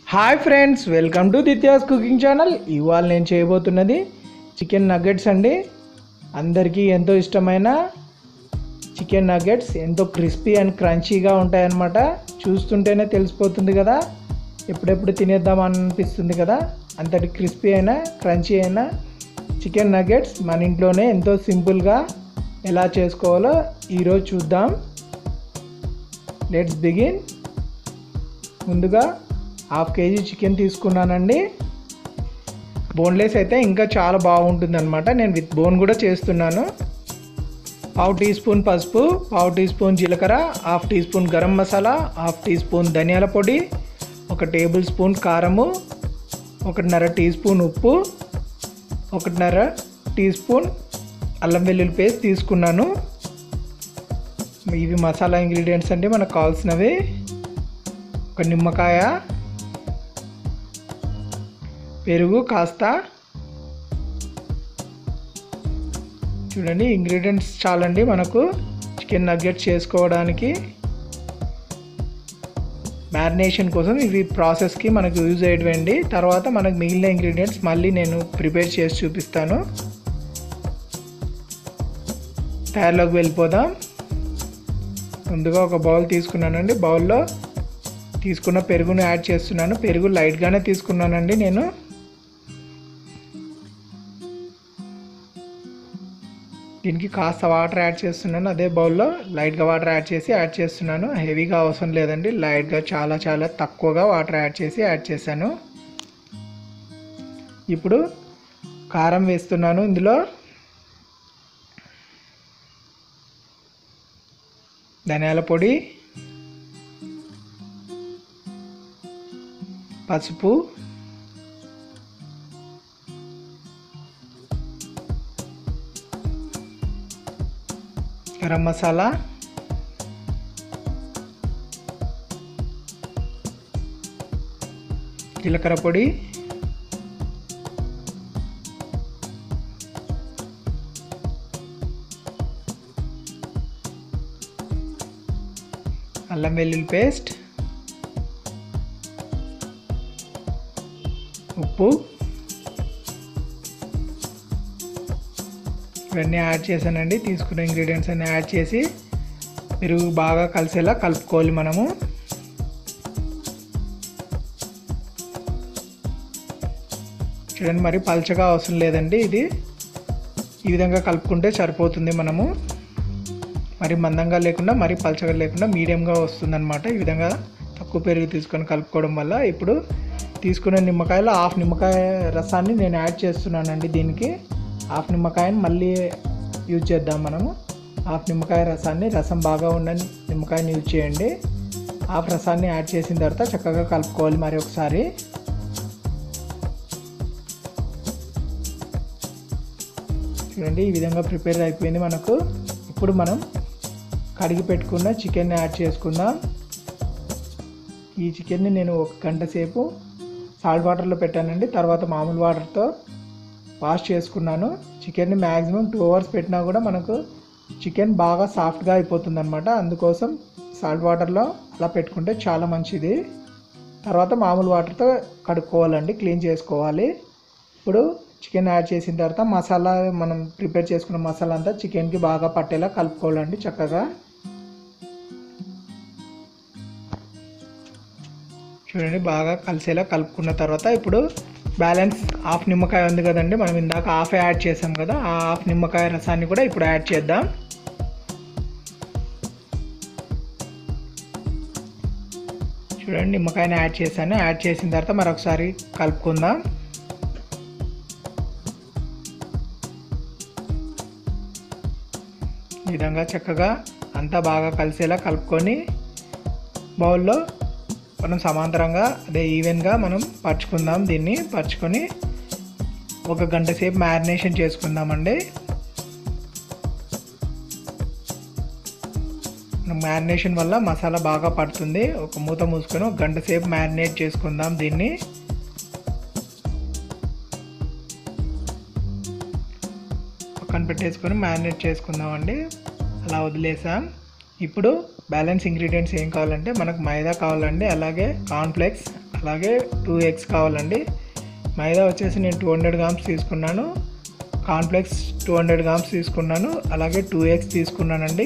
hi friends welcome to Dithya's cooking channel ఇవాళ నేను చేయబోతున్నది చికెన్ నగ్గెట్స్ అండి అందరికీ ఎంతో ఇష్టమైన చికెన్ నగ్గెట్స్ ఎంతో క్రిస్పీ అండ్ క్రంచీగా ఉంటాయన్నమాట చూస్తుంటేనే తెలిసిపోతుంది కదా ఎప్పుడెప్పుడు తినేద్దాం అనిపిస్తుంది కదా అంతటి క్రిస్పీ అయినా క్రంచీ అయినా చికెన్ నగ్గెట్స్ మన ఇంట్లోనే ఎంతో సింపుల్గా ఎలా చేసుకోవాలో ఈరోజు చూద్దాం లెట్స్ బిగిన్ ముందుగా హాఫ్ కేజీ చికెన్ తీసుకున్నానండి బోన్లెస్ అయితే ఇంకా చాలా బాగుంటుంది అనమాట నేను విత్ బోన్ కూడా చేస్తున్నాను పావు టీ స్పూన్ పసుపు పావు టీ స్పూన్ జీలకర్ర half teaspoon garam masala half teaspoon ధనియాల పొడి ఒక టేబుల్ స్పూన్ కారము ఒకటిన్నర టీ స్పూన్ ఉప్పు ఒకటిన్నర టీ స్పూన్ అల్లం వెల్లుల్లి పేస్ట్ తీసుకున్నాను ఇవి మసాలా ఇంగ్రీడియంట్స్ అండి మనకు కావాల్సినవి ఒక నిమ్మకాయ పెరుగు కాస్త చూడండి ఇంగ్రీడియంట్స్ చాలండి మనకు చికెన్ నగ్గెట్స్ చేసుకోవడానికి మ్యారినేషన్ కోసం ఇవి ప్రాసెస్కి మనకు యూజ్ అయ్యేవండి తర్వాత మనకు మిగిలిన ఇంగ్రీడియంట్స్ మళ్ళీ నేను ప్రిపేర్ చేసి చూపిస్తాను తయారులోకి వెళ్ళిపోదాం ముందుగా ఒక బౌల్ తీసుకున్నానండి బౌల్లో తీసుకున్న పెరుగును యాడ్ చేస్తున్నాను పెరుగు లైట్గానే తీసుకున్నానండి నేను దీనికి కాస్త వాటర్ యాడ్ చేస్తున్నాను అదే బౌల్లో లైట్గా వాటర్ యాడ్ చేసి యాడ్ చేస్తున్నాను హెవీగా అవసరం లేదండి లైట్గా చాలా చాలా తక్కువగా వాటర్ యాడ్ చేసి యాడ్ చేశాను ఇప్పుడు కారం వేస్తున్నాను ఇందులో ధనియాల పొడి పసుపు గరం మసాలా జీలకర్ర పొడి అల్లం వెల్లుల్లి పేస్ట్ ఉప్పు ఇవన్నీ యాడ్ చేశానండి తీసుకున్న ఇంగ్రీడియంట్స్ అన్నీ యాడ్ చేసి పెరుగు బాగా కలిసేలా కలుపుకోవాలి మనము చూడండి మరి పల్చగా అవసరం లేదండి ఇది ఈ విధంగా కలుపుకుంటే సరిపోతుంది మనము మరి మందంగా లేకుండా మరి పల్చగా లేకుండా మీడియంగా వస్తుందన్నమాట ఈ విధంగా తక్కువ పెరుగు తీసుకొని కలుపుకోవడం వల్ల ఇప్పుడు తీసుకున్న నిమ్మకాయలో హాఫ్ నిమ్మకాయ రసాన్ని నేను యాడ్ చేస్తున్నానండి దీనికి హాఫ్ నిమ్మకాయని మళ్ళీ యూజ్ చేద్దాం మనము హాఫ్ నిమ్మకాయ రసాన్ని రసం బాగా ఉన్న నిమ్మకాయని యూజ్ చేయండి హాఫ్ రసాన్ని యాడ్ చేసిన తర్వాత చక్కగా కలుపుకోవాలి మరి ఒకసారి చూడండి ఈ విధంగా ప్రిపేర్ అయిపోయింది మనకు ఇప్పుడు మనం కడిగి పెట్టుకున్న చికెన్ని యాడ్ చేసుకుందాం ఈ చికెన్ని నేను ఒక గంట సేపు సాల్ట్ వాటర్లో పెట్టానండి తర్వాత మామూలు వాటర్తో వాష్ చేసుకున్నాను చికెన్ని మ్యాక్సిమం టూ అవర్స్ పెట్టినా కూడా మనకు చికెన్ బాగా సాఫ్ట్గా అయిపోతుంది అనమాట అందుకోసం సాల్ట్ వాటర్లో అలా పెట్టుకుంటే చాలా మంచిది తర్వాత మామూలు వాటర్తో కడుక్కోవాలండి క్లీన్ చేసుకోవాలి ఇప్పుడు చికెన్ యాడ్ చేసిన తర్వాత మసాలా మనం ప్రిపేర్ చేసుకున్న మసాలా అంతా చికెన్కి బాగా పట్టేలా కలుపుకోవాలండి చక్కగా చూడండి బాగా కలిసేలా కలుపుకున్న తర్వాత ఇప్పుడు బ్యాలెన్స్ హాఫ్ నిమ్మకాయ ఉంది కదండి మనం ఇందాక హాఫ్ యాడ్ చేసాం కదా ఆ హాఫ్ నిమ్మకాయ రసాన్ని కూడా ఇప్పుడు యాడ్ చేద్దాం చూడండి నిమ్మకాయని యాడ్ చేశాను యాడ్ చేసిన తర్వాత మరొకసారి కలుపుకుందాం ఈ విధంగా చక్కగా అంతా బాగా కలిసేలా కలుపుకొని బౌల్లో మనం సమాంతరంగా అదే ఈవెన్గా మనం పరుచుకుందాం దీన్ని పరుచుకొని ఒక గంట సేపు మ్యారినేషన్ చేసుకుందామండి మ్యారినేషన్ వల్ల మసాలా బాగా పడుతుంది ఒక మూత మూసుకొని ఒక గంట సేపు మ్యారినేట్ చేసుకుందాం దీన్ని పక్కన పెట్టేసుకొని మ్యారినేట్ చేసుకుందామండి అలా వదిలేసాం ఇప్పుడు బ్యాలెన్స్ ఇంగ్రీడియంట్స్ ఏం కావాలంటే మనకు మైదా కావాలండి అలాగే కార్న్ఫ్లేక్స్ అలాగే టూ ఎగ్స్ కావాలండి మైదా వచ్చేసి నేను టూ హండ్రెడ్ గ్రామ్స్ తీసుకున్నాను కాన్ఫ్లెక్స్ టూ హండ్రెడ్ గ్రామ్స్ తీసుకున్నాను అలాగే టూ ఎగ్స్ తీసుకున్నానండి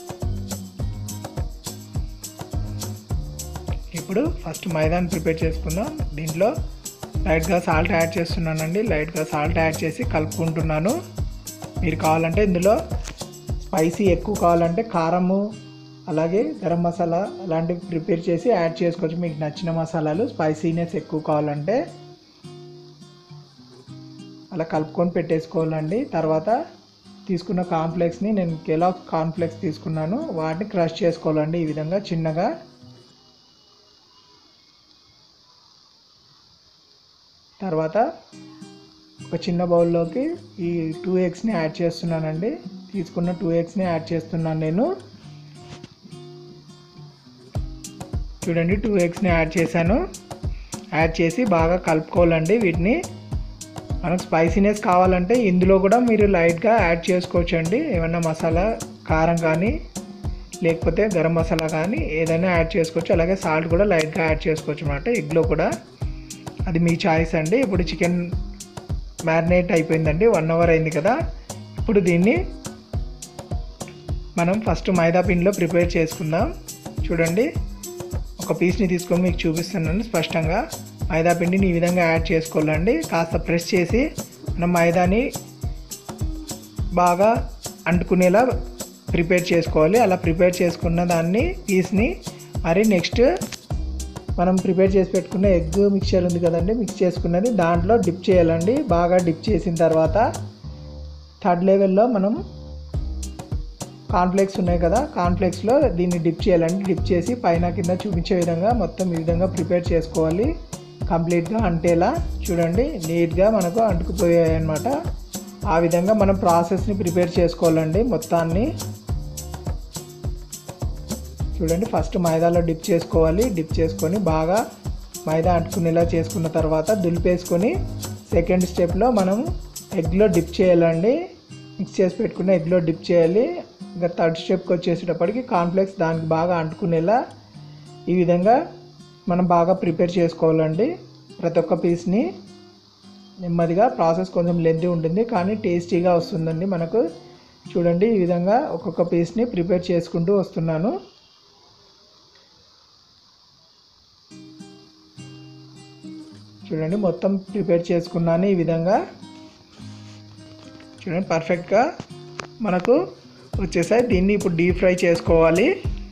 ఇప్పుడు ఫస్ట్ మైదాని ప్రిపేర్ చేసుకుందాం దీంట్లో లైట్గా సాల్ట్ యాడ్ చేస్తున్నానండి లైట్గా సాల్ట్ యాడ్ చేసి కలుపుకుంటున్నాను మీరు కావాలంటే ఇందులో స్పైసీ ఎక్కువ కావాలంటే కారము అలాగే గరం మసాలా అలాంటివి ప్రిపేర్ చేసి యాడ్ చేసుకోవచ్చు మీకు నచ్చిన మసాలాలు స్పైసీనెస్ ఎక్కువ కావాలంటే అలా కలుపుకొని పెట్టేసుకోవాలండి తర్వాత తీసుకున్న కాన్ఫ్లెక్స్ని నేను కెలాక్ కాన్ఫ్లెక్స్ తీసుకున్నాను వాటిని క్రష్ చేసుకోవాలండి ఈ విధంగా చిన్నగా తర్వాత ఒక చిన్న బౌల్లోకి ఈ టూ ఎగ్స్ని యాడ్ చేస్తున్నానండి తీసుకున్న టూ ఎగ్స్ని యాడ్ చేస్తున్నాను నేను చూడండి టూ ఎగ్స్ని యాడ్ చేశాను యాడ్ చేసి బాగా కలుపుకోవాలండి వీటిని మనకు స్పైసీనెస్ కావాలంటే ఇందులో కూడా మీరు లైట్గా యాడ్ చేసుకోవచ్చు అండి ఏమన్నా మసాలా కారం కానీ లేకపోతే గరం మసాలా కానీ ఏదైనా యాడ్ చేసుకోవచ్చు అలాగే సాల్ట్ కూడా లైట్గా యాడ్ చేసుకోవచ్చు అనమాట ఎగ్లో కూడా అది మీ చాయిస్ అండి ఇప్పుడు చికెన్ మ్యారినేట్ అయిపోయిందండి వన్ అవర్ అయింది కదా ఇప్పుడు దీన్ని మనం ఫస్ట్ మైదా పిండిలో ప్రిపేర్ చేసుకుందాం చూడండి ఒక పీస్ని తీసుకొని మీకు చూపిస్తున్నాను స్పష్టంగా మైదా పిండిని ఈ విధంగా యాడ్ చేసుకోవాలండి కాస్త ప్రెస్ చేసి మనం మైదాని బాగా అంటుకునేలా ప్రిపేర్ చేసుకోవాలి అలా ప్రిపేర్ చేసుకున్న దాన్ని పీస్ని మరి నెక్స్ట్ మనం ప్రిపేర్ చేసి పెట్టుకున్న ఎగ్ మిక్చర్ ఉంది కదండి మిక్స్ చేసుకున్నది దాంట్లో డిప్ చేయాలండి బాగా డిప్ చేసిన తర్వాత థర్డ్ లెవెల్లో మనం కాన్ఫ్లెక్స్ ఉన్నాయి కదా కాన్ఫ్లెక్స్లో దీన్ని డిప్ చేయాలండి డిప్ చేసి పైన కింద చూపించే విధంగా మొత్తం ఈ విధంగా ప్రిపేర్ చేసుకోవాలి కంప్లీట్గా అంటేలా చూడండి నీట్గా మనకు అంటుకుపోయాయి అనమాట ఆ విధంగా మనం ప్రాసెస్ని ప్రిపేర్ చేసుకోవాలండి మొత్తాన్ని చూడండి ఫస్ట్ మైదాలో డిప్ చేసుకోవాలి డిప్ చేసుకొని బాగా మైదా అంటుకునేలా చేసుకున్న తర్వాత దులిపేసుకొని సెకండ్ స్టెప్లో మనం ఎగ్లో డిప్ చేయాలండి మిక్స్ చేసి పెట్టుకున్న ఎగ్లో డిప్ చేయాలి ఇంకా థర్డ్ స్టెప్కి వచ్చేసేటప్పటికి కాన్ఫ్లెక్స్ దానికి బాగా అంటుకునేలా ఈ విధంగా మనం బాగా ప్రిపేర్ చేసుకోవాలండి ప్రతి ఒక్క పీస్ని నెమ్మదిగా ప్రాసెస్ కొంచెం లెంతీ ఉంటుంది కానీ టేస్టీగా వస్తుందండి మనకు చూడండి ఈ విధంగా ఒక్కొక్క పీస్ని ప్రిపేర్ చేసుకుంటూ వస్తున్నాను చూడండి మొత్తం ప్రిపేర్ చేసుకున్నాను ఈ విధంగా చూడండి పర్ఫెక్ట్గా మనకు వచ్చేసాయి దీన్ని ఇప్పుడు డీప్ ఫ్రై చేసుకోవాలి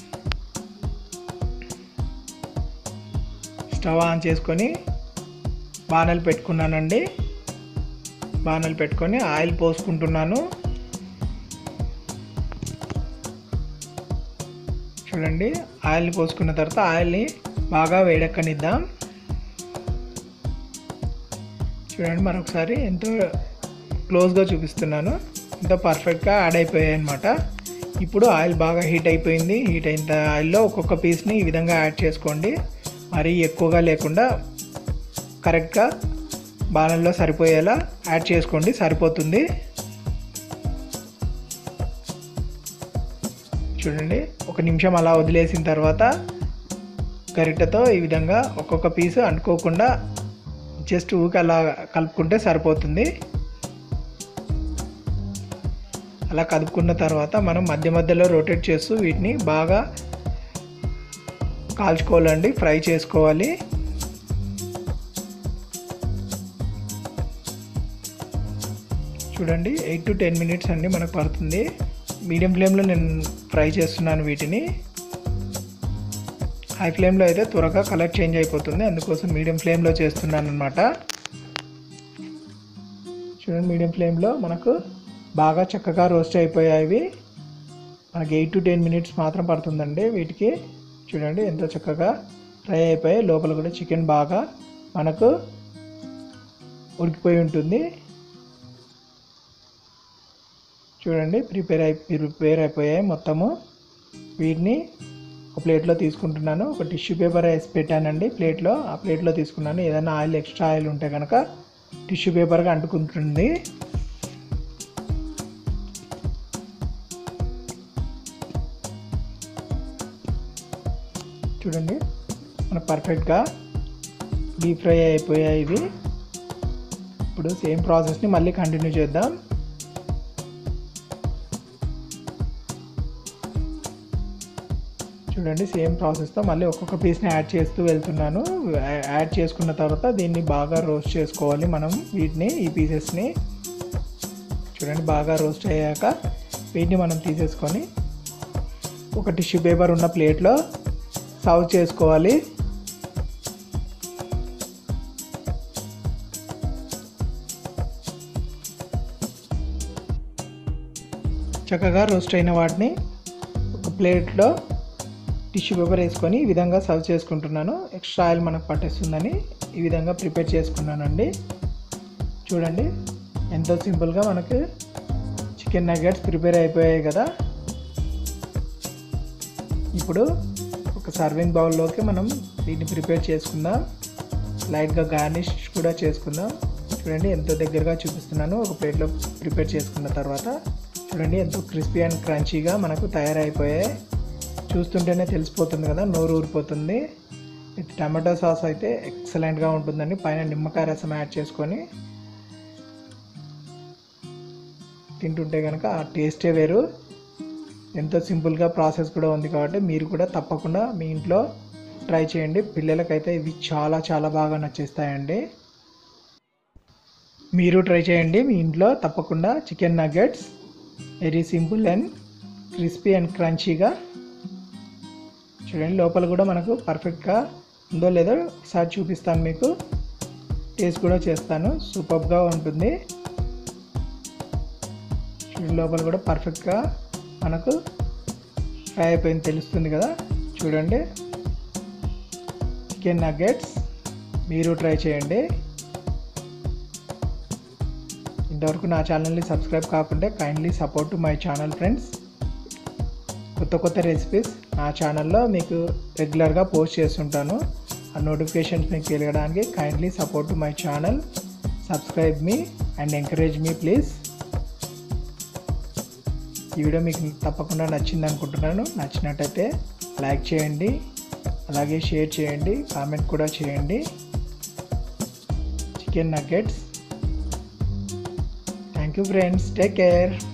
స్టవ్ ఆన్ చేసుకొని బాణలు పెట్టుకున్నానండి బాణలు పెట్టుకొని ఆయిల్ పోసుకుంటున్నాను చూడండి ఆయిల్ పోసుకున్న తర్వాత ఆయిల్ని బాగా వేడెక్కనిద్దాం చూడండి మరొకసారి ఎంతో క్లోజ్గా చూపిస్తున్నాను ఎంతో పర్ఫెక్ట్గా యాడ్ అయిపోయాయి అనమాట ఇప్పుడు ఆయిల్ బాగా హీట్ అయిపోయింది హీట్ అయిన ఆయిల్లో ఒక్కొక్క పీస్ని ఈ విధంగా యాడ్ చేసుకోండి మరీ ఎక్కువగా లేకుండా కరెక్ట్గా బాణల్లో సరిపోయేలా యాడ్ చేసుకోండి సరిపోతుంది చూడండి ఒక నిమిషం అలా వదిలేసిన తర్వాత గరిటెతో ఈ విధంగా ఒక్కొక్క పీసు అంటుకోకుండా జస్ట్ ఊకి అలా కలుపుకుంటే సరిపోతుంది అలా కలుపుకున్న తర్వాత మనం మధ్య మధ్యలో రొటేట్ చేస్తూ వీటిని బాగా కాల్చుకోవాలండి ఫ్రై చేసుకోవాలి చూడండి ఎయిట్ టు టెన్ మినిట్స్ అండి మనకు పడుతుంది మీడియం ఫ్లేమ్లో నేను ఫ్రై చేస్తున్నాను వీటిని హై ఫ్లేమ్లో అయితే త్వరగా కలర్ చేంజ్ అయిపోతుంది అందుకోసం మీడియం ఫ్లేమ్లో చేస్తున్నాను అనమాట చూడండి మీడియం ఫ్లేమ్లో మనకు బాగా చక్కగా రోస్ట్ అయిపోయాయి మనకి ఎయిట్ టు టెన్ మినిట్స్ మాత్రం పడుతుందండి వీటికి చూడండి ఎంతో చక్కగా ఫ్రై అయిపోయాయి లోపల కూడా చికెన్ బాగా మనకు ఉడికిపోయి ఉంటుంది చూడండి ప్రిపేర్ అయి ప్రిపేర్ అయిపోయాయి మొత్తము వీటిని ఒక ప్లేట్లో తీసుకుంటున్నాను ఒక టిష్యూ పేపర్ వేసి పెట్టానండి ప్లేట్లో ఆ ప్లేట్లో తీసుకున్నాను ఏదైనా ఆయిల్ ఎక్స్ట్రా ఆయిల్ ఉంటే కనుక టిష్యూ పేపర్గా అంటుకుంటుంది చూడండి మన పర్ఫెక్ట్గా డీప్ ఫ్రై అయిపోయాయి ఇవి ఇప్పుడు సేమ్ ప్రాసెస్ని మళ్ళీ కంటిన్యూ చేద్దాం చూడండి సేమ్ ప్రాసెస్తో మళ్ళీ ఒక్కొక్క పీస్ని యాడ్ చేస్తూ వెళ్తున్నాను యాడ్ చేసుకున్న తర్వాత దీన్ని బాగా రోస్ట్ చేసుకోవాలి మనం వీటిని ఈ పీసెస్ని చూడండి బాగా రోస్ట్ అయ్యాక వీటిని మనం తీసేసుకొని ఒక టిష్యూ పేపర్ ఉన్న ప్లేట్లో సర్వ్ చేసుకోవాలి చక్కగా రోస్ట్ అయిన వాటిని ఒక ప్లేట్లో టిష్యూ పేపర్ వేసుకొని ఈ విధంగా సర్వ్ చేసుకుంటున్నాను ఎక్స్ట్రా ఆయిల్ మనకు పట్టేస్తుందని ఈ విధంగా ప్రిపేర్ చేసుకున్నానండి చూడండి ఎంతో సింపుల్గా మనకు చికెన్ నగ్గెట్స్ ప్రిపేర్ అయిపోయాయి కదా ఇప్పుడు ఒక సర్వింగ్ బౌల్లోకి మనం దీన్ని ప్రిపేర్ చేసుకుందాం లైట్గా గార్నిష్ కూడా చేసుకుందాం చూడండి ఎంతో దగ్గరగా చూపిస్తున్నాను ఒక ప్లేట్లో ప్రిపేర్ చేసుకున్న తర్వాత చూడండి ఎంతో క్రిస్పీ అండ్ క్రంచీగా మనకు తయారైపోయాయి చూస్తుంటేనే తెలిసిపోతుంది కదా నోరు ఊరిపోతుంది విత్ టమాటో సాస్ అయితే ఎక్సలెంట్గా ఉంటుందండి పైన నిమ్మకాయ రసం యాడ్ చేసుకొని తింటుంటే కనుక ఆ టేస్టే వేరు ఎంతో సింపుల్గా ప్రాసెస్ కూడా ఉంది కాబట్టి మీరు కూడా తప్పకుండా మీ ఇంట్లో ట్రై చేయండి పిల్లలకైతే ఇవి చాలా చాలా బాగా నచ్చేస్తాయండి మీరు ట్రై చేయండి మీ ఇంట్లో తప్పకుండా chicken nuggets very simple and crispy and క్రంచీగా చూడండి లోపల కూడా మనకు పర్ఫెక్ట్గా ఉందో లేదో ఒకసారి చూపిస్తాను మీకు టేస్ట్ కూడా చేస్తాను సూపర్గా ఉంటుంది చూడండి లోపల కూడా పర్ఫెక్ట్గా మనకు ఫ్రై అయిపోయింది తెలుస్తుంది కదా చూడండి చికెన్ నగ్గెట్స్ మీరు ట్రై చేయండి ఇంతవరకు నా ఛానల్ని సబ్స్క్రైబ్ కాకుంటే kindly support to my channel friends కొత్త కొత్త రెసిపీస్ నా ఛానల్లో మీకు రెగ్యులర్గా పోస్ట్ చేస్తుంటాను ఆ నోటిఫికేషన్స్ మీకు తెలియడానికి kindly support to my channel subscribe మీ అండ్ ఎంకరేజ్ మీ ప్లీజ్ ఈ వీడియో మీకు తప్పకుండా నచ్చింది అనుకుంటున్నాను నచ్చినట్టయితే లైక్ చేయండి అలాగే షేర్ చేయండి కామెంట్ కూడా చేయండి chicken nuggets thank you friends take care